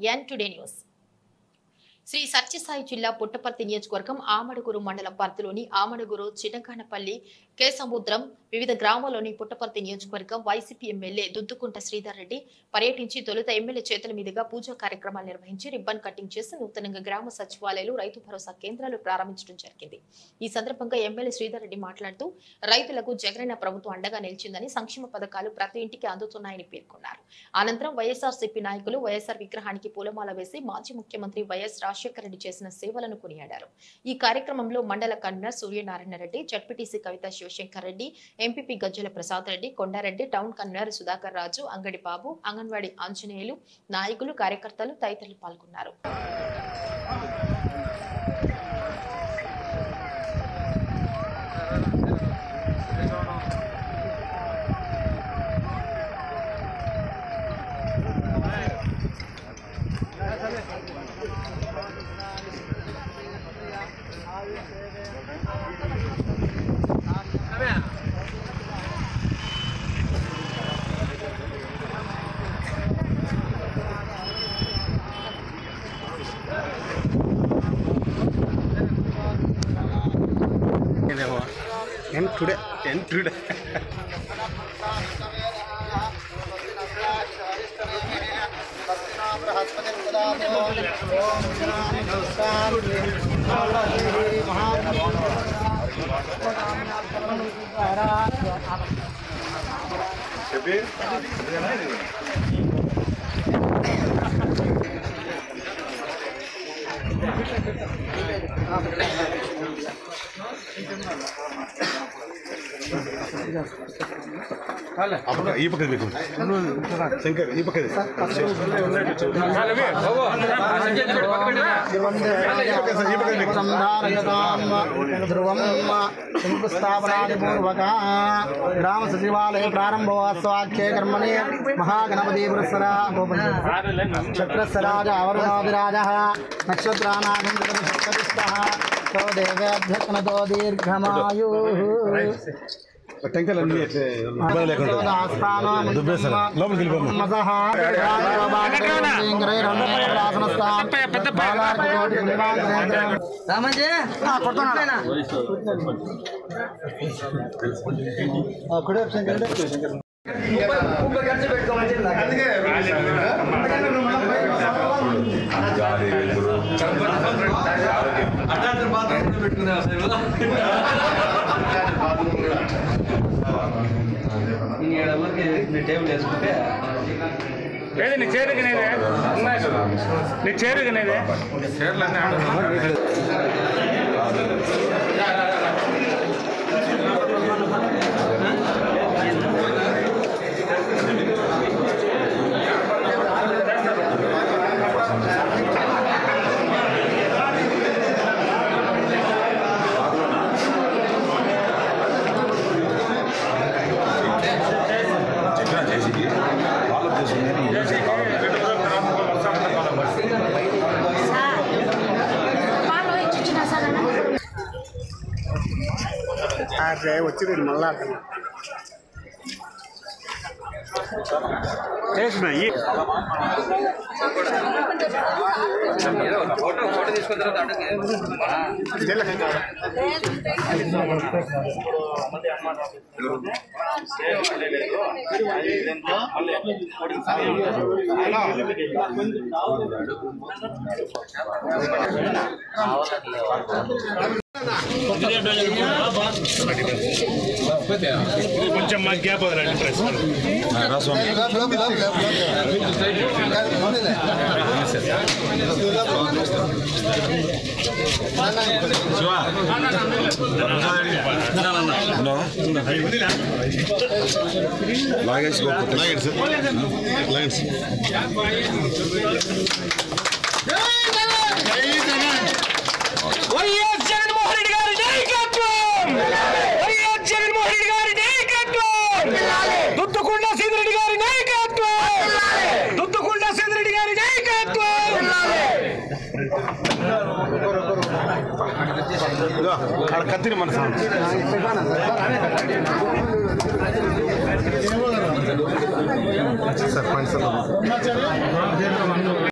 ఎన్ today news Shri Sathya Sai జిల్లా పుట్టపర్తి నియోజకవర్గం ఆమడుగురు మండలం పరిధిలోని ఆమడుగురు చిన్నకానపల్లి కే సముద్రం వివిధ గ్రామాల్లోని పుట్టపర్తి నియోజకవర్గం వైసీపీ ఎమ్మెల్యే దుద్దుకుంట శ్రీధర్ రెడ్డి పర్యటించి తొలుత ఎమ్మెల్యే చేతుల మీదుగా పూజా కార్యక్రమాలు నిర్వహించి రిబ్బన్ కటింగ్ చేసి నూతనంగా గ్రామ సచివాలయాలు రైతు భరోసా కేంద్రాలు ప్రారంభించడం జరిగింది ఈ సందర్భంగా ఎమ్మెల్యే శ్రీధర్ రెడ్డి మాట్లాడుతూ రైతులకు జగనన్న ప్రభుత్వం అండగా నిలిచిందని సంక్షేమ పథకాలు ప్రతి ఇంటికి అందుతున్నాయని పేర్కొన్నారు అనంతరం వైఎస్ఆర్సీపీ నాయకులు వైఎస్ఆర్ విగ్రహానికి పూలమాల వేసి మాజీ ముఖ్యమంత్రి వైఎస్ రాజశేఖర రెడ్డి చేసిన సేవలను కొనియాడారు ఈ కార్యక్రమంలో మండల convener Suryanarayana Reddy ZPTC Kavitha Sivasankar Reddy MPP Gajjala Prasad Reddy Konda Reddy town convener Sudhakar Raju Angadi Babu anganwadi Anjaneyulu నాయకులు కార్యకర్తలు తదితరులు పాల్గొన్నారు ఎన్ టుడే ఎన్ టుడే ఈ పక్కన పెట్టు శంకర్ ఈ పక్కన ధ్రువం శంకుస్థాపనాదిపూర్వక గ్రామ సచివాలయ ప్రారంభోత్సవాఖ్యే కర్మణి మహాగణపతి పురస్సర చక్రస్సరాజ అవరుణాదిరాజ నక్షత్రానాగం జగతిష్ట సో దేవేభ్యక్నతో దీర్ఘమాయు టెంకాయలు అన్ని అట్లే ఇబ్బంది లేకుండా దుబ్బేస్తారు లోపలికి వెళ్ళిపోమ్మా లేదు నీ చేరుకునేదే నీ చేరుకునేదే వచ్చి మళ్ళా కొంచెం మా గ్యాప్ వదలండి ప్రెస్ లాగేసి లాగేసి లాగేసి వైఎస్ జగన్మోహన్ రెడ్డి గారి నాయకత్వం వైఎస్ జగన్మోహన్ రెడ్డి గారి నాయకత్వం దుత్తుకుండ సీదిరెడ్డి గారి నాయకత్వం దుత్తుకుండ సీదిరెడ్డి గారి నాయకత్వం అక్కడ కత్తిరి మన సాంగ్ సార్ పాయింట్ సార్